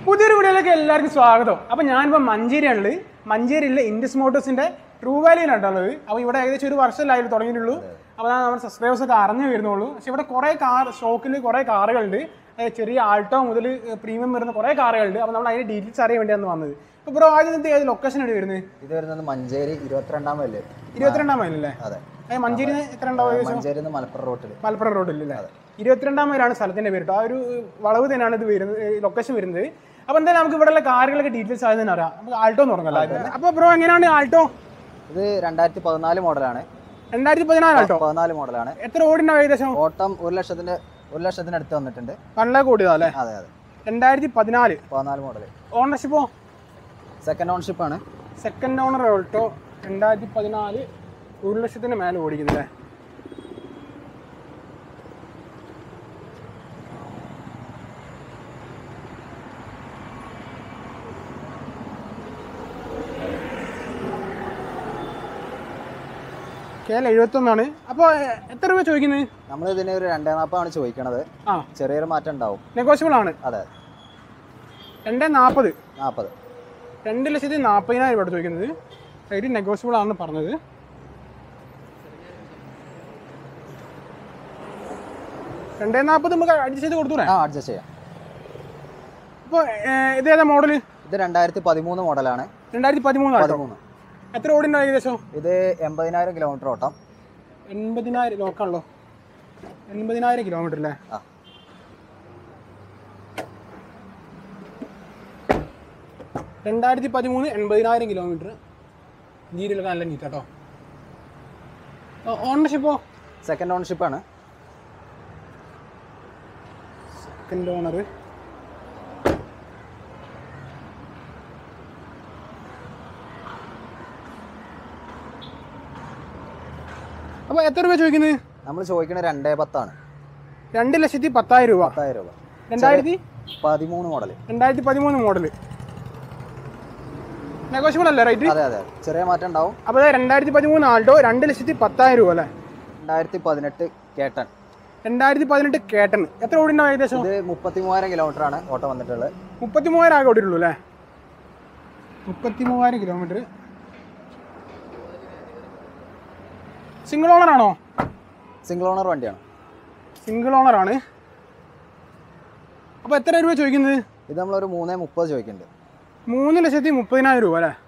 പുതിയൊരു വീഡിയോയിലേക്ക് എല്ലാവർക്കും സ്വാഗതം അപ്പോൾ ഞാനിപ്പോൾ മഞ്ചേരിയാണുള്ളത് മഞ്ചേരിയിലെ ഇൻഡസ് മോട്ടോഴ്സിന്റെ ട്രൂ വാലിയിലാണുള്ളത് അപ്പോൾ ഇവിടെ ഏകദേശം ഒരു വർഷമല്ലായാലും തുടങ്ങിയിട്ടുള്ളൂ അപ്പോൾ നമ്മുടെ സബ്സ്ക്രൈബേഴ്സ് ഒക്കെ അറിഞ്ഞു വരുന്നുള്ളൂ പക്ഷേ ഇവിടെ കുറേ കാർ സ്റ്റോക്കിൽ കുറേ കാറുകളുണ്ട് അതായത് ചെറിയ ആൾട്ടോ മുതൽ പ്രീമിയം വരുന്ന കുറേ കാറുകളുണ്ട് അപ്പോൾ നമ്മൾ അതിന്റെ ഡീറ്റെയിൽസ് അറിയാൻ വേണ്ടിയാണ് വന്നത് അപ്പോൾ ബ്രോ ആദ്യം ഏത് ലൊക്കേഷൻ എവിടെ വരുന്നത് ഇത് വരുന്നത് മഞ്ചേരി ഇരുപത്തിരണ്ടാം മൈല് ഇരുപത്തിരണ്ടാം മൈലല്ലേ അതെ ഏ മഞ്ചേരി എത്ര ഉണ്ടാവും ഏകദേശം മഞ്ചേരി നിന്ന് മലപ്പുറം റോട്ടിൽ മലപ്പുറം റോഡിലല്ലേ ഇരുപത്തിരണ്ടാം മൈലാണ് സ്ഥലത്തിന്റെ പേര് ട്ടോ. ആ ഒരു വളവ് തന്നെയാണ് ഇത് വരുന്നത് ലൊക്കേഷൻ വരുന്നത് അപ്പോൾ എന്തായാലും നമുക്ക് ഇവിടെയുള്ള കാറുകളൊക്കെ ഡീറ്റെയിൽസ് ആദ്യം തന്നെ അറിയാം നമുക്ക് ആൾട്ടോ എന്ന് തുടങ്ങാം അപ്പോൾ ബ്രോ എങ്ങനെയാണ് ആൾട്ടോ ഇത് രണ്ടായിരത്തി പതിനാല് മോഡലാണ് രണ്ടായിരത്തി പതിനാല് ആൾട്ടോ പതിനാല് മോഡലാണ് എത്ര ഓടിണ്ടാവും ഏകദേശം ഓട്ടം ഒരു ലക്ഷത്തിന്റെ ഒരു ലക്ഷത്തിന് അടുത്ത് വന്നിട്ടുണ്ട് നല്ല കൂടിയതാ അല്ലേ അതെ അതെ രണ്ടായിരത്തി പതിനാല് പതിനാല് മോഡൽ ഓണർഷിപ്പോ സെക്കൻഡ് ഓൺഷിപ്പ് ആണ് സെക്കൻഡ് ഓണർ ഓൾട്ടോ രണ്ടായിരത്തി പതിനാല് ഒരു ലക്ഷത്തിന് മേലെ ഓടിക്കുന്നില്ലേ കെ എൽ എഴുപത്തൊന്നാണ് അപ്പോൾ എത്ര രൂപ ചോദിക്കുന്നത് നമ്മൾ ഇതിന് ഒരു രണ്ടേ നാൽപ്പതാണ് ചോദിക്കണത് ആ ചെറിയൊരു മാറ്റം ഉണ്ടാവും നെഗോഷ്യബിൾ ആണ് അതെ രണ്ട് നാൽപ്പത് നാൽപ്പത് രണ്ട് ലക്ഷത്തി നാൽപ്പതിനായിരം രൂപ ചോദിക്കുന്നത് റേറ്റ് നെഗോഷ്യബിൾ ആണെന്ന് പറഞ്ഞത് രണ്ടേ നാൽപ്പത് നമുക്ക് അഡ്ജസ്റ്റ് ചെയ്ത് കൊടുത്തൂടെ ആ അഡ്ജസ്റ്റ് ചെയ്യാം അപ്പോൾ ഇത് ഏതാ മോഡൽ ഇത് രണ്ടായിരത്തി പതിമൂന്ന് മോഡലാണ് രണ്ടായിരത്തി പതിമൂന്നാണ് പതിമൂന്ന് എത്ര ഓടിൻ്റെ ഏകദേശം ഇത് എൺപതിനായിരം കിലോമീറ്റർ ഓട്ടം എൺപതിനായിരം നോക്കാണല്ലോ എൺപതിനായിരം കിലോമീറ്റർ അല്ലേ ആ രണ്ടായിരത്തി പതിമൂന്ന് എൺപതിനായിരം കിലോമീറ്റർ ജീരിലൊക്കെ നല്ല നീറ്റ് കേട്ടോ ഓണർഷിപ്പോ സെക്കൻഡ് ഓൺഷിപ്പ് ആണ് സെക്കൻഡ് ഓണർ അപ്പോൾ എത്ര രൂപ ചോദിക്കുന്നത് നമ്മൾ ചോദിക്കുന്നത് രണ്ടേ പത്താണ് രണ്ട് ലക്ഷത്തി പത്തായിരം രൂപ പത്തായിരം രൂപ രണ്ടായിരത്തി പതിമൂന്ന് മോഡൽ രണ്ടായിരത്തി പതിമൂന്ന് മോഡൽ നെഗോഷ്യബിൾ അല്ലേ റേറ്റ് അതെ അതെ ചെറിയ മാറ്റം ഉണ്ടാവും അപ്പോൾ അതായത് രണ്ടായിരത്തി പതിമൂന്ന് ആൾട്ടോ രണ്ട് ലക്ഷത്തി പത്തായിരം രൂപ അല്ലേ രണ്ടായിരത്തി പതിനെട്ട് കേട്ടൺ രണ്ടായിരത്തി പതിനെട്ട് കേട്ടൺ എത്ര ഓടിണ്ടാവും ഏകദേശം ഇത് മുപ്പത്തി മൂവായിരം കിലോമീറ്റർ ആണ് ഓട്ടം വന്നിട്ടുള്ളത് മുപ്പത്തി മൂവായിരം ആകെ ഓടിയിട്ടുള്ളൂ അല്ലേ മുപ്പത്തി മൂവായിരം കിലോമീറ്റർ സിംഗിൾ ഓണർ ആണോ സിംഗിൾ ഓണർ വണ്ടിയാണ് സിംഗിൾ ഓണർ ആണ് അപ്പോൾ എത്ര രൂപ ചോദിക്കുന്നത് ഇത് നമ്മളൊരു മൂന്നേ മുപ്പത് ചോദിക്കുന്നുണ്ട് മൂന്ന് ലക്ഷത്തി മുപ്പതിനായിരം രൂപ അല്ലേ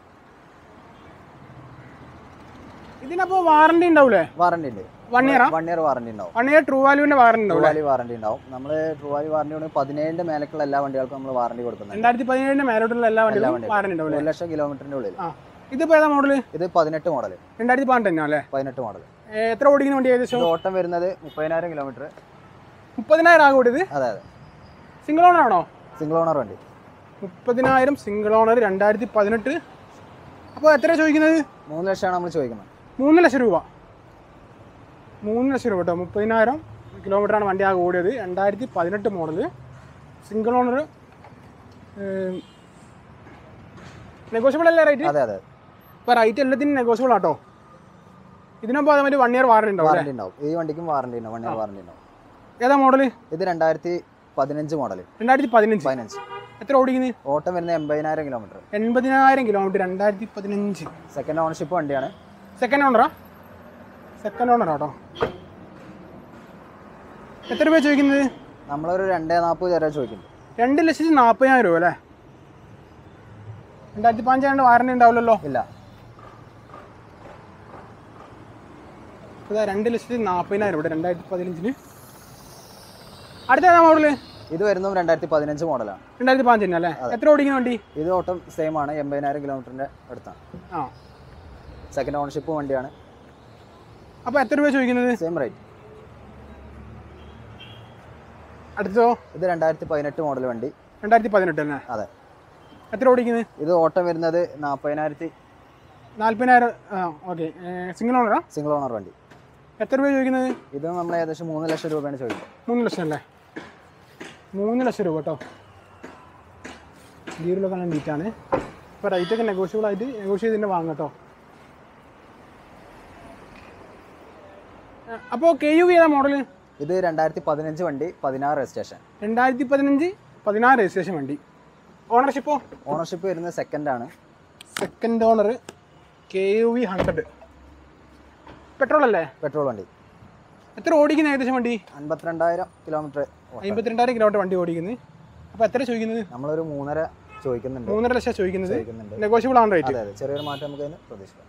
ഇതിനപ്പോൾ വാറണ്ടി ഉണ്ടാവൂലേ വാറണ്ടി ഉണ്ട് വൺ ഇയറാ വൺ ഇയർ വാറണ്ടി ഉണ്ടാവും വൺ ഇയർ ട്രൂ വാല്യൂവിൻ്റെ വാറണ്ടി ഉണ്ടാവും ട്രൂവാലി വാറണ്ടി ഉണ്ടാവും നമ്മൾ ട്രൂവാലി വാറണ്ടി കൊണ്ട് പതിനേഴിന്റെ മേലേക്കുള്ള എല്ലാ വണ്ടികൾക്കും നമ്മൾ വാറണ്ടി കൊടുക്കുന്നുണ്ട് രണ്ടായിരത്തി പതിനേഴിൻ്റെ മേലോട്ടുള്ള എല്ലാ എല്ലാ വണ്ടികളും വണ്ടികളും വാറണ്ടി ഉണ്ടാവും ഒരു ലക്ഷം കിലോമീറ്ററിന്റെ ഉള്ളിൽ ആ ഇതിപ്പോൾ ഏതാ മോഡൽ ഇത് പതിനെട്ട് മോഡൽ രണ്ടായിരത്തി പതിനെട്ട് തന്നെയാണ് അല്ലേ പതിനെട്ട് മോഡൽ ഏ, എത്ര ഓടിക്കുന്ന വണ്ടി ഏകദേശം ഇത് ഓട്ടം വരുന്നത് മുപ്പതിനായിരം കിലോമീറ്റർ മുപ്പതിനായിരം ആകെ ഓടിയത് അതെ അതെ സിംഗിൾ ഓണർ ആണോ സിംഗിൾ ഓണർ വണ്ടി മുപ്പതിനായിരം സിംഗിൾ ഓണർ രണ്ടായിരത്തി പതിനെട്ട് അപ്പോൾ എത്ര ചോദിക്കുന്നത് മൂന്ന് ലക്ഷമാണ് നമ്മൾ ചോദിക്കുന്നത് മൂന്ന് ലക്ഷം രൂപ മൂന്ന് ലക്ഷം രൂപ കേട്ടോ മുപ്പതിനായിരം കിലോമീറ്ററാണ് വണ്ടി ആകെ ഓടിയത് രണ്ടായിരത്തി പതിനെട്ട് മോഡൽ സിംഗിൾ ഓണർ നെഗോഷ്യബിൾ അല്ലേ റേറ്റ് അതെ അതെ ഇപ്പോൾ റേറ്റ് എല്ലാത്തിനും നെഗോഷ്യബിൾ ആട്ടോ ഇതിനപ്പോൾ അതേമാതിരി വൺ ഇയർ വാറണ്ടി ഉണ്ടാവും അല്ലേ വാറണ്ടി ഉണ്ടാവും ഈ വണ്ടിക്കും വാറണ്ടി ഉണ്ടാവും വൺ ഇയർ വാറണ്ടി ഉണ്ടാവും ഏതാ മോഡൽ ഇത് രണ്ടായിരത്തി പതിനഞ്ച് മോഡൽ രണ്ടായിരത്തി പതിനഞ്ച് പതിനഞ്ച് എത്ര ഓടിക്കുന്നത് ഓട്ടം വരുന്നത് എൺപതിനായിരം കിലോമീറ്റർ എൺപതിനായിരം കിലോമീറ്റർ രണ്ടായിരത്തി പതിനഞ്ച് സെക്കൻഡ് ഓണർഷിപ്പ് വണ്ടിയാണ് സെക്കൻഡ് ഓണറാ സെക്കൻഡ് ഓണർ ആട്ടോ എത്ര രൂപ ചോദിക്കുന്നത് നമ്മളൊരു രണ്ടേ നാൽപ്പത് വരെ ചോദിക്കുന്നുണ്ട് രണ്ട് ലക്ഷത്തി നാൽപ്പതിനായിരം രൂപ അല്ലേ രണ്ടായിരത്തി പതിനഞ്ചാണ്ട് വാറണ്ടി ഉണ്ടാവില്ലല്ലോ ഇല്ല ഇതാ രണ്ട് ലക്ഷത്തി നാൽപ്പതിനായിരം രൂപ രണ്ടായിരത്തി പതിനഞ്ചിന് അടുത്ത ഏതാ മോഡല് ഇത് വരുന്നതും രണ്ടായിരത്തി പതിനഞ്ച് മോഡലാണ് രണ്ടായിരത്തി പതിനഞ്ചിന് അല്ലേ എത്ര ഓടിക്കുന്ന വണ്ടി ഇത് ഓട്ടം സെയിം ആണ് എൺപതിനായിരം കിലോമീറ്ററിന്റെ അടുത്താണ് ആ സെക്കൻഡ് ഓണർഷിപ്പ് വണ്ടിയാണ് അപ്പോൾ എത്ര രൂപ ചോദിക്കുന്നത് സെയിം റേറ്റ് അടുത്തതോ ഇത് രണ്ടായിരത്തി പതിനെട്ട് മോഡൽ വണ്ടി രണ്ടായിരത്തി പതിനെട്ട് അല്ലേ അതെ എത്ര ഓടിക്കുന്നത് ഇത് ഓട്ടം വരുന്നത് നാൽപ്പതിനായിരത്തി നാൽപ്പതിനായിരം ആ ഓക്കെ സിംഗിൾ ഓണറാ സിംഗിൾ ഓണർ വണ്ടി എത്ര രൂപ ചോദിക്കുന്നത് ഇത് നമ്മൾ ഏകദേശം മൂന്ന് ലക്ഷം രൂപയാണ് ചോദിക്കുന്നത് മൂന്ന് ലക്ഷം അല്ലേ മൂന്ന് ലക്ഷം രൂപ കേട്ടോ ഗീറിലൊക്കെ നല്ല നീറ്റാണ് ഇപ്പോൾ റേറ്റൊക്കെ നെഗോഷ്യബിൾ ആയിട്ട് നെഗോഷിയേറ്റ് ചെയ്തിട്ട് വാങ്ങാം കേട്ടോ അപ്പോൾ കെ യു വി ഏതാ മോഡൽ ഇത് രണ്ടായിരത്തി പതിനഞ്ച് വണ്ടി പതിനാറ് രജിസ്ട്രേഷൻ രണ്ടായിരത്തി പതിനഞ്ച് പതിനാറ് രജിസ്ട്രേഷൻ വണ്ടി ഓണർഷിപ്പോ ഓണർഷിപ്പ് വരുന്നത് സെക്കൻഡ് ആണ് second owner K U V hundred petrol അല്ലേ പെട്രോൾ വണ്ടി എത്ര ഓടിക്കുന്ന ഏകദേശം വണ്ടി അൻപത്തിരണ്ടായിരം കിലോമീറ്റർ അമ്പത്തിരണ്ടായിരം കിലോമീറ്റർ വണ്ടി ഓടിക്കുന്നത് അപ്പോൾ എത്ര ചോദിക്കുന്നത് നമ്മളൊരു മൂന്നര ചോദിക്കുന്നുണ്ട് മൂന്നര ലക്ഷം ചോദിക്കുന്നത് ചോദിക്കുന്നുണ്ട് നെഗോഷ്യബിൾ ആണ് റേറ്റ് അതെ അതെ ചെറിയൊരു മാറ്റം നമുക്ക് അതിന് പ്രതീക്ഷിക്കാം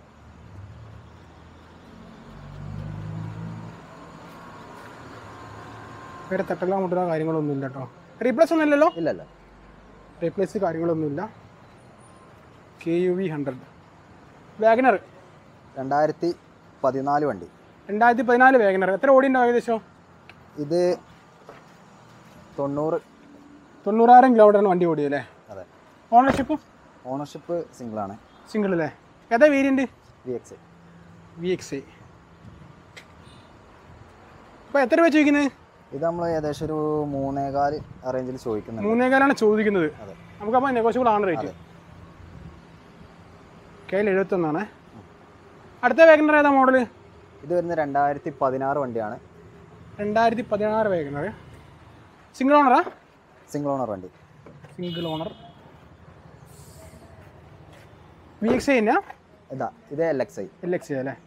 വേറെ തട്ടലോ മുട്ടലോ കാര്യങ്ങളൊന്നും ഇല്ല കേട്ടോ റീപ്ലേസ് ഒന്നും ഇല്ലല്ലോ ഇല്ല ഇല്ല റീപ്ലേസ് കാര്യങ്ങളൊന്നുമില്ല K U V hundred Wagon R രണ്ടായിരത്തി പതിനാല് വണ്ടി രണ്ടായിരത്തി പതിനാല് വാഗനർ എത്ര ഓടിയുണ്ടോ ഏകദേശം ഇത് തൊണ്ണൂറ് തൊണ്ണൂറായിരം കിലോമീറ്ററാണ് വണ്ടി ഓടിയല്ലേ അതെ ഓണർഷിപ്പ് ഓണർഷിപ്പ് സിംഗിൾ ആണ് സിംഗിൾ അല്ലേ ഏതാ variant V X V X I അപ്പോൾ എത്ര രൂപ ചോദിക്കുന്നത് ഇത് നമ്മൾ ഏകദേശം ഒരു മൂന്നേകാല് റേഞ്ചിൽ ചോദിക്കുന്നുണ്ട് മൂന്നേകാലാണ് ചോദിക്കുന്നത് അതെ നമുക്കപ്പോൾ നെഗോഷ്യബിൾ ആണ് റേറ്റ് അതെ. കയ്യിൽ എഴുപത്തൊന്നാണ് അടുത്ത വാഗനർ ഏതാ മോഡൽ ഇത് വരുന്നത് രണ്ടായിരത്തി പതിനാറ് വണ്ടിയാണ് രണ്ടായിരത്തി പതിനാറ് വാഗനർ സിംഗിൾ ഓണറാ സിംഗിൾ ഓണർ വണ്ടി single owner V X I തന്നെയാ ഇതാ ഇത് L X I L X അല്ലേ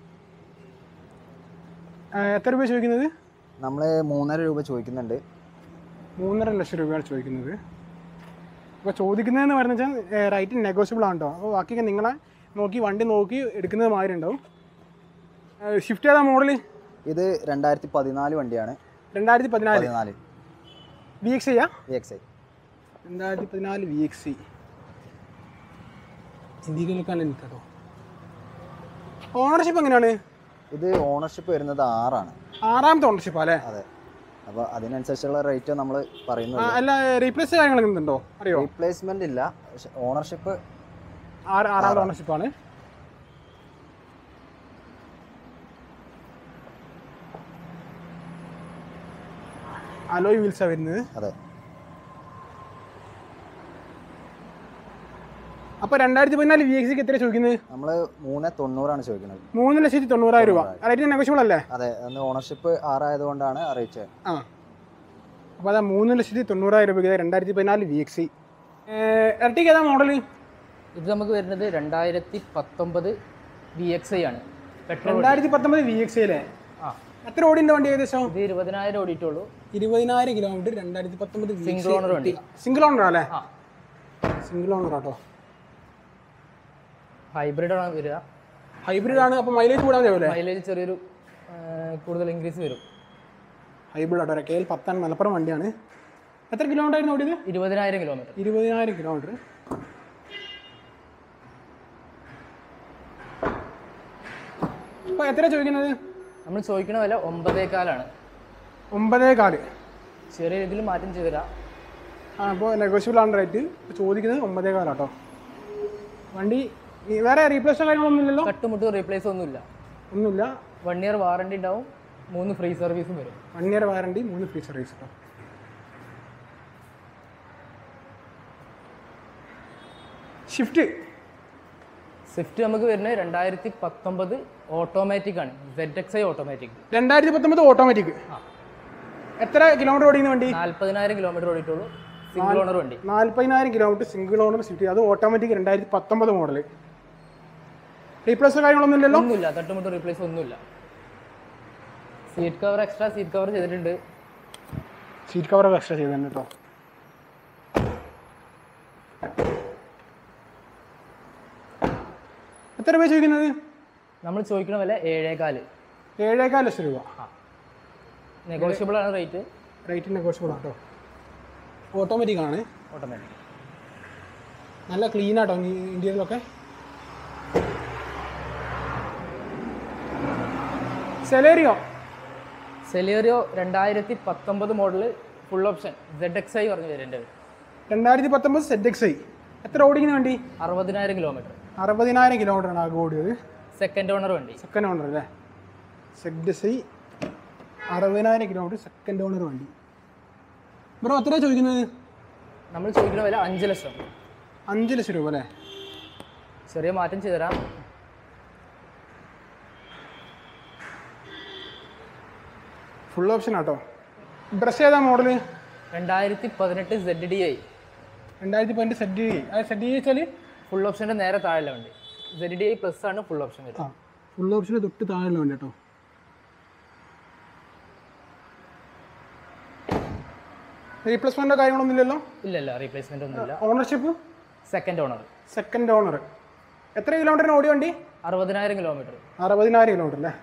ആ, എത്ര രൂപ ചോദിക്കുന്നത് നമ്മൾ മൂന്നര രൂപ ചോദിക്കുന്നുണ്ട് മൂന്നര ലക്ഷം രൂപയാണ് ചോദിക്കുന്നത് അപ്പോൾ ചോദിക്കുന്നതെന്ന് പറഞ്ഞു വെച്ചാൽ റൈറ്റ് നെഗോഷ്യബിൾ ആണ് കേട്ടോ അപ്പോൾ ബാക്കിയൊക്കെ നിങ്ങളെ നോക്കി വണ്ടി നോക്കി എടുക്കുന്നത് മാതിരി ഉണ്ടാവും ഷിഫ്റ്റ് ചെയ്ത മോഡൽ ഇത് രണ്ടായിരത്തി പതിനാല് വണ്ടിയാണ് രണ്ടായിരത്തി പതിനാല് പതിനാല് വി എക്സ് ഐയാ വി എക്സ് ഐ രണ്ടായിരത്തി പതിനാല് വി എക്സ് സി ഇന്ത്യയിലേക്കാണ് എനിക്ക് കേട്ടോ ഓണർഷിപ്പ് എങ്ങനെയാണ് ഇത് ഓണർഷിപ്പ് വരുന്നത് ആറാണ് ആറാമത്തെ ഓണർഷിപ്പ് അല്ലേ അതെ അപ്പോൾ അതിനനുസരിച്ചുള്ള റേറ്റ് നമ്മൾ ആ, പറയുന്നത് അല്ല റീപ്ലേസ് കാര്യങ്ങളൊക്കെ ഉണ്ടോ അറിയോ റീപ്ലേസ്മെന്റ് ഇല്ല പക്ഷെ ഓണർഷിപ്പ് ആറ് ആറാമത്തെ ഓണർഷിപ്പാണ് അലോയ് വീൽസാണ് വരുന്നത് അതെ അപ്പോൾ രണ്ടായിരത്തി പതിനാല് വി എക്സ് സിക്ക് എത്ര ചോദിക്കുന്നത് നമ്മൾ മൂന്ന് തൊണ്ണൂറാണ് ചോദിക്കുന്നത് മൂന്ന് ലക്ഷത്തി തൊണ്ണൂറായിരം രൂപ റേറ്റ് നെഗോഷ്യബിൾ അല്ലേ അതെ അന്ന് ഓണർഷിപ്പ് ആറായതുകൊണ്ടാണ് അറിയിച്ചത് ആ അപ്പോൾ അതാ മൂന്ന് ലക്ഷത്തി തൊണ്ണൂറായിരം രൂപയ്ക്ക് രണ്ടായിരത്തി പതിനാല് വി എക്സ് സി എർട്ടിക്ക് ഏതാ മോഡൽ ഇത് നമുക്ക് വരുന്നത് രണ്ടായിരത്തി പത്തൊമ്പത് വി എക്സ് ഐ ആണ് പെട്രോൾ രണ്ടായിരത്തി പത്തൊമ്പത് വി എക്സ് അല്ലേ ആ എത്ര ഓടിൻ്റെ വണ്ടി ഏകദേശം ഇത് ഇരുപതിനായിരം ഓടിയിട്ടുള്ളൂ ഇരുപതിനായിരം കിലോമീറ്റർ രണ്ടായിരത്തി പത്തൊമ്പത് സിംഗിൾ ഓണർ വണ്ടി സിംഗിൾ ഓണർ അല്ലേ ആ സിംഗിൾ ഓണർ ആട്ടോ ഹൈബ്രിഡ് ആണ് വരിക ഹൈബ്രിഡ് ആണ് അപ്പോൾ മൈലേജ് കൂടാൻ മതിയാവില്ലേ മൈലേജ് ചെറിയൊരു ആ, കൂടുതൽ ഇൻക്രീസ് വരും ഹൈബ്രിഡ് ആട്ടോ കെ എൽ പത്താൻ മലപ്പുറം വണ്ടിയാണ് എത്ര കിലോമീറ്റർ ആയിരുന്നു ഓടിയത് ഇരുപതിനായിരം കിലോമീറ്റർ ഇരുപതിനായിരം കിലോമീറ്റർ അപ്പോൾ എത്ര ചോദിക്കുന്നത് നമ്മൾ ചോദിക്കുന്ന വില ഒമ്പതേക്കാലാണ് ഒമ്പതേ കാല് ചെറിയ രീതിയിൽ മാറ്റം ചെയ്തു തരാം ആ അപ്പോൾ നെഗോഷ്യബിൾ ആണ് റേറ്റ് ഇപ്പോൾ ചോദിക്കുന്നത് ഒമ്പതേ കാലാട്ടോ വണ്ടി ഈ വേറെ റീപ്ലേസോ കാര്യങ്ങളൊന്നും ഇല്ലല്ലോ കട്ടുമുട്ട് റീപ്ലേസ് ഒന്നുമില്ല ഒന്നുമില്ല വൺ ഇയർ വാറണ്ടി ഉണ്ടാവും മൂന്ന് ഫ്രീ സർവീസും വരും വൺ ഇയർ വാറണ്ടി മൂന്ന് ഫ്രീ സർവീസ് കേട്ടോ ഷിഫ്റ്റ് സ്വിഫ്റ്റ് നമുക്ക് വരുന്നത് രണ്ടായിരത്തി പത്തൊമ്പത് ഓട്ടോമാറ്റിക് ആണ് സെഡ് എക്സ് ഐ ഓട്ടോമാറ്റിക് രണ്ടായിരത്തി പത്തൊമ്പത് ഓട്ടോമാറ്റിക് എത്ര കിലോമീറ്റർ ഓടിക്കുന്ന വണ്ടി നാല്പതിനായിരം കിലോമീറ്റർ ഓടിയിട്ടുള്ളൂ സിംഗിൾ ഓണർ വണ്ടി നാൽപ്പതിനായിരം കിലോമീറ്റർ സിംഗിൾ ഓണർ ഷിഫ്റ്റ് അത് ഓട്ടോമാറ്റിക് രണ്ടായിരത്തി പത്തൊമ്പത് മോഡൽ റീപ്ലേസോ കാര്യങ്ങളൊന്നും ഇല്ലല്ലോ ഒന്നുമില്ല തട്ടുമുട്ട് റീപ്ലേസ് ഒന്നുമില്ല seat cover extra seat cover ചെയ്തിട്ടുണ്ട് സീറ്റ് കവർ എക്സ്ട്രാ ചെയ്തിട്ടുണ്ട് കേട്ടോ എത്ര രൂപ ചോദിക്കുന്നത് നമ്മൾ ചോദിക്കുന്ന വില ഏഴേകാല് ഏഴേകാൽ ലക്ഷം രൂപ നെഗോഷ്യബിൾ ആണ് റേറ്റ് റേറ്റ് നെഗോഷ്യബിൾ കേട്ടോ ഓട്ടോമാറ്റിക് ആണ് ഓട്ടോമാറ്റിക് നല്ല ക്ലീൻ ആട്ടോ ഇന്ത്യയിലൊക്കെ സെലേറിയോ സെലേറിയോ രണ്ടായിരത്തി പത്തൊമ്പത് model full option Z X I പറഞ്ഞു വരുന്നുണ്ട് രണ്ടായിരത്തി പത്തൊമ്പത് സെറ്റ് എക്സ് ഐ എത്ര ഓടിക്കുന്ന വണ്ടി അറുപതിനായിരം കിലോമീറ്റർ അറുപതിനായിരം കിലോമീറ്റർ ആണ് ആകെ ഓടിയത് സെക്കൻഡ് ഓണർ വണ്ടി സെക്കൻഡ് ഓണർ അല്ലേ സെറ്റ് എക്സ് ഐ അറുപതിനായിരം കിലോമീറ്റർ സെക്കൻഡ് ഓണർ വണ്ടി ബ്രോ എത്ര ചോദിക്കുന്നത് നമ്മൾ ചോദിക്കുന്ന വില അഞ്ച് ലക്ഷം അഞ്ച് ലക്ഷം രൂപ അല്ലേ ചെറിയ മാറ്റം ചെയ്തു തരാം ഫുൾ ഓപ്ഷൻ ആട്ടോ ഡ്രസ് ഏതാ മോഡൽ രണ്ടായിരത്തി പതിനെട്ട് സെഡ് ഡി ഐ രണ്ടായിരത്തി പതിനെട്ട് സെറ്റ് ഡി അത് സെറ്റ് ഡി വെച്ചാൽ ഫുൾ ഓപ്ഷൻ്റെ നേരെ താഴെ വണ്ടി സെഡ് ഡി ഐ പ്ലസ് ആണ് ഫുൾ ഓപ്ഷൻ ആ വരുന്നത് ഫുൾ ഓപ്ഷന് തൊട്ട് താഴെയുള്ള വണ്ടി കേട്ടോ റീപ്ലേസ്മെൻറ്റോ കാര്യങ്ങളൊന്നും ഇല്ലല്ലോ ഇല്ല ഇല്ല റീപ്ലേസ്മെന്റ് ഒന്നുമില്ല ownership second owner second owner എത്ര കിലോമീറ്ററിന് ഓടിയ വണ്ടി അറുപതിനായിരം കിലോമീറ്റർ അറുപതിനായിരം കിലോമീറ്റർ അല്ലേ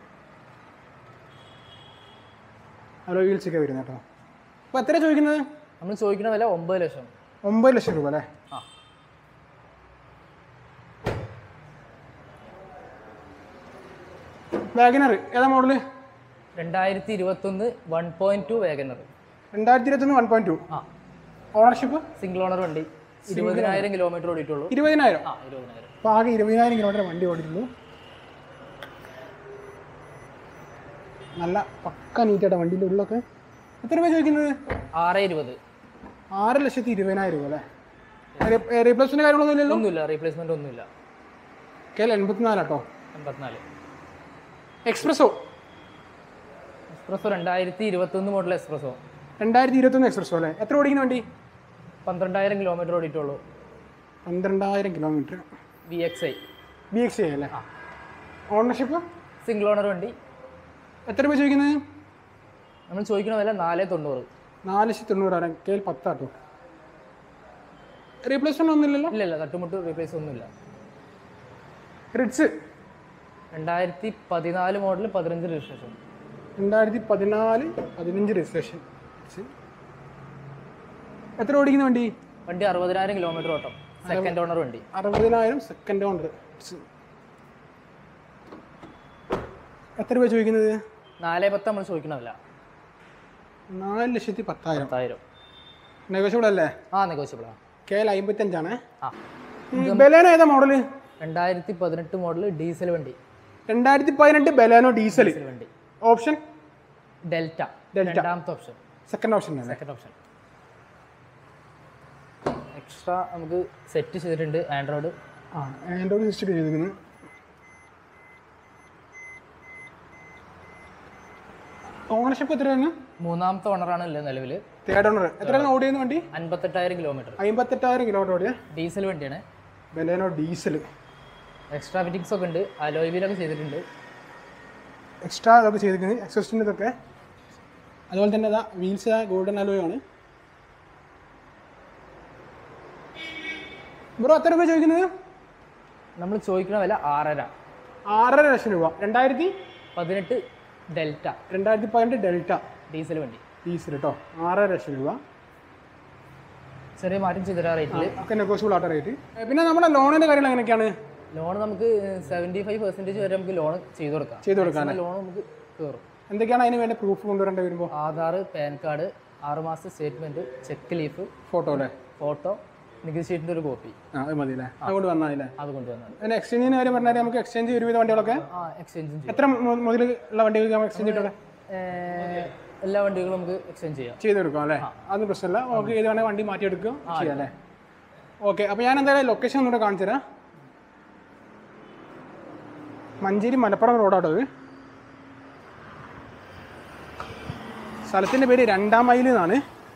അലോ വീൽസ് ഒക്കെ വരുന്നത് കേട്ടോ അപ്പോൾ എത്ര ചോദിക്കുന്നത് നമ്മൾ ചോദിക്കുന്ന വില ഒമ്പത് ലക്ഷം ഒമ്പത് ലക്ഷം രൂപ അല്ലേ ആ വാഗനർ ഏതാ മോഡല് രണ്ടായിരത്തി ഇരുപത്തൊന്ന് വൺ പോയിന്റ് ടു വേഗനർ രണ്ടായിരത്തി ഇരുപത്തൊന്ന് വൺ പോയിന്റ് ടു ആ ഓണർഷിപ്പ് സിംഗിൾ ഓണർ വണ്ടി ഇരുപതിനായിരം കിലോമീറ്റർ ഓടിയിട്ടുള്ളൂ ഇരുപതിനായിരം ആ ഇരുപതിനായിരം അപ്പോൾ ആകെ ഇരുപതിനായിരം കിലോമീറ്റർ വണ്ടി ഓടിയിട്ടുള്ളൂ നല്ല പക്ക നീറ്റായിട്ട് വണ്ടീൻ്റെ ഉള്ളൊക്കെ എത്ര രൂപ ചോദിക്കുന്നത് ആറ് ഇരുപത് ആറ് ലക്ഷത്തി ഇരുപതിനായിരം രൂപ അല്ലേ റീപ്ലേസ്മെൻറ്റ് കാര്യങ്ങളൊന്നും ഇല്ലല്ലോ ഒന്നുമില്ല റീപ്ലേസ്മെന്റ് ഒന്നുമില്ല കെ എൽ എൺപത്തിനാലാട്ടോ എൺപത്തിനാല് എക്സ്പ്രസോ എക്സ്പ്രസോ രണ്ടായിരത്തി ഇരുപത്തൊന്ന് മോഡൽ എക്സ്പ്രസോ രണ്ടായിരത്തി ഇരുപത്തൊന്ന് എക്സ്പ്രസോ അല്ലേ എത്ര ഓടിക്കുന്ന വണ്ടി പന്ത്രണ്ടായിരം കിലോമീറ്റർ ഓടിയിട്ടുള്ളൂ പന്ത്രണ്ടായിരം kilometre V X I B X അല്ലേ ഓണർഷിപ്പ് സിംഗിൾ ഓണർ വണ്ടി എത്ര രൂപ ചോദിക്കുന്നത് നമ്മൾ ചോദിക്കുന്ന വില നാല് തൊണ്ണൂറ് നാല് ലക്ഷത്തി തൊണ്ണൂറായിരം കെ എൽ പത്താട്ടോ റീപ്ലേസ്മെൻ്റ് ഒന്നുമില്ലല്ലോ ഇല്ല ഇല്ല തട്ടുമുട്ട് റീപ്ലേസ് ഒന്നുമില്ല റിഡ്സ് രണ്ടായിരത്തി പതിനാല് മോഡൽ പതിനഞ്ച് രജിസ്ട്രേഷൻ രണ്ടായിരത്തി പതിനാല് പതിനഞ്ച് രജിസ്ട്രേഷൻ എത്ര ഓടിക്കുന്ന വണ്ടി വണ്ടി അറുപതിനായിരം കിലോമീറ്റർ ഓട്ടം സെക്കൻഡ് ഓണർ വണ്ടി അറുപതിനായിരം സെക്കൻഡ് ഓണർ എത്ര രൂപ ചോദിക്കുന്നത് നാല് പത്ത് നമ്മൾ ചോദിക്കുന്ന വില നാല് ലക്ഷത്തി പത്തായിരം പത്തായിരം നെഗോഷ്യബിൾ അല്ലേ ആ നെഗോഷ്യബിളാ കെ എൽ അമ്പത്തഞ്ചാണ് ആ ബലേനോ ഏതാ മോഡല് രണ്ടായിരത്തി പതിനെട്ട് മോഡൽ ഡീസൽ വണ്ടി രണ്ടായിരത്തി പതിനെട്ട് ബലേനോ ഡീസൽ ഡീസൽ വണ്ടി ഓപ്ഷൻ ഡെൽറ്റ ഡെൽറ്റ. രണ്ടാമത്തെ ഓപ്ഷൻ സെക്കൻഡ് ഓപ്ഷൻ അല്ലേ സെക്കൻഡ് ഓപ്ഷൻ എക്സ്ട്രാ നമുക്ക് സെറ്റ് ചെയ്തിട്ടുണ്ട് ആൻഡ്രോയിഡ് ആ ആൻഡ്രോയിഡ് സിസ്റ്റം ചെയ്തിരിക്കുന്നത് ഓണർഷിപ്പ് എത്രയാണ് മൂന്നാമത്തെ ഓണറാണ് ഉള്ളത് നിലവിൽ തേർഡ് ഓണർ എത്രയാണ് ഓടിയുന്ന വണ്ടി അൻപത്തെട്ടായിരം കിലോമീറ്റർ അമ്പത്തെട്ടായിരം കിലോമീറ്റർ ഓടിയ ഡീസൽ വണ്ടിയാണ് ബലേനോ ഡീസൽ എക്സ്ട്രാ ഫിറ്റിങ്സ് ഒക്കെ ഉണ്ട് അലോയ് വീലൊക്കെ ചെയ്തിട്ടുണ്ട് എക്സ്ട്രാ ഇതൊക്കെ ചെയ്തിരിക്കുന്നത് എക്സോസ്റ്റിൻ്റെ ഇതൊക്കെ അതുപോലെ തന്നെ ഇതാ വീൽസ് ഗോൾഡൻ അലോയ് ആണ് ബ്രോ എത്ര രൂപ ചോദിക്കുന്നത് നമ്മൾ ചോദിക്കുന്ന വില ആറര ആറര ലക്ഷം രൂപ രണ്ടായിരത്തി പതിനെട്ട് ഡെൽറ്റ രണ്ടായിരത്തി പതിനെട്ട് ഡെൽറ്റ ഡീസൽ വണ്ടി ഡീസൽ കേട്ടോ ആറര ലക്ഷം രൂപ ചെറിയ മാറ്റം ചെയ്തിട്ട് റേറ്റിൽ ഒക്കെ നെഗോഷ്യബിൾ ആട്ട റേറ്റ് പിന്നെ നമ്മുടെ ലോണിൻ്റെ കാര്യങ്ങൾ എങ്ങനെയൊക്കെയാണ് ലോൺ നമുക്ക് സെവൻറ്റി ഫൈവ് പെർസെൻറ്റേജ് വരെ നമുക്ക് ലോൺ ചെയ്ത് കൊടുക്കാം ചെയ്ത് കൊടുക്കാൻ ലോൺ നമുക്ക് കയറും എന്തൊക്കെയാണ് അതിന് വേണ്ട പ്രൂഫ് കൊണ്ടുവരേണ്ടി വരുമ്പോൾ ആധാർ പാൻ കാർഡ് ആറുമാസത്തെ സ്റ്റേറ്റ്മെൻറ്റ് ചെക്ക് ലീഫ് ഫോട്ടോ അല്ലേ ഫോട്ടോ നികുതി ഷീറ്റിൻ്റെ ഒരു കോപ്പി ആ അത് മതി അല്ലേ അതുകൊണ്ട് വന്നാൽ അല്ലേ അത് കൊണ്ടുവന്നാൽ പിന്നെ എക്സ്ചേഞ്ചിന് കാര്യം പറഞ്ഞാൽ നമുക്ക് എക്സ്ചേഞ്ച് ഒരുവിധ വണ്ടികളൊക്കെ ആ എക്സ്ചേഞ്ചും ചെയ്യും എത്ര മു- മുതൽ ഉള്ള വണ്ടികൾക്ക് നമുക്ക് എക്സ്ചേഞ്ച് ചെയ്തിട്ടുള്ളത് ഏർ, എല്ലാ വണ്ടികളും നമുക്ക് എക്സ്ചേഞ്ച് ചെയ്യാം ചെയ്ത് കൊടുക്കാം അല്ലേ അതൊന്നും പ്രശ്നമില്ല നമുക്ക് ഏത് വേണമെങ്കിൽ വണ്ടി മാറ്റിയെടുക്കുക ചെയ്യാം അല്ലേ ഓക്കെ അപ്പോൾ ഞാൻ എന്തായാലും ലൊക്കേഷൻ ഒന്നുകൂടെ കാണിച്ചു തരാം മഞ്ചേരി മലപ്പുറം റോഡാട്ടോ ഇത് സ്ഥലത്തിൻ്റെ പേര് രണ്ടാം മൈൽ എന്നാണ്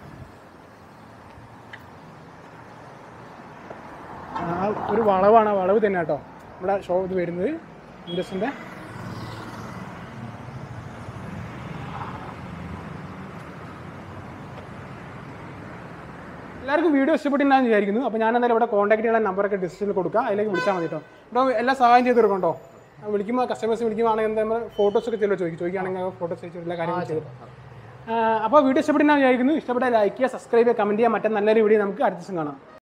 ആ ഒരു വളവാണ് ആ വളവ് തന്നെ കേട്ടോ ഇവിടെ ഷോ ഇത് വരുന്നത് ഇൻഡസിൻ്റെ എല്ലാവർക്കും വീഡിയോ ഇഷ്ടപ്പെട്ടിട്ടുണ്ടെന്ന് വിചാരിക്കുന്നു അപ്പോൾ ഞാൻ എന്തായാലും ഇവിടെ കോൺടാക്ട് ചെയ്യുന്ന നമ്പറൊക്കെ ഡിസ്ക്രിപ്ഷനിൽ കൊടുക്കുക അതിലേക്ക് വിളിച്ചാൽ മതി കേട്ടോ ഇപ്പോൾ എല്ലാ സഹായം ചെയ്ത് കൊടുക്കണ്ടോ വിളിക്കുമ്പോൾ കസ്റ്റമേഴ്സ് വിളിക്കുവാണെങ്കിൽ എന്താ നമ്മൾ ഫോട്ടോസ് ഒക്കെ ചില ചോദിക്കും ചോദിക്കുകയാണെങ്കിൽ ഫോട്ടോസ് അയച്ചു എല്ലാ കാര്യങ്ങളും ചെയ്തു അപ്പോൾ വീഡിയോ ഇഷ്ടപ്പെട്ടിട്ടുണ്ടെന്ന് വിചാരിക്കുന്നു ഇഷ്ടപ്പെട്ട ലൈക്ക് ചെയ്യുക സബ്സ്ക്രൈബ് ചെയ്യുക കമൻറ്റ് ചെയ്യുക മറ്റേ നല്ലൊരു വീഡിയോ നമുക്ക് അടുത്ത ദിവസം കാണാം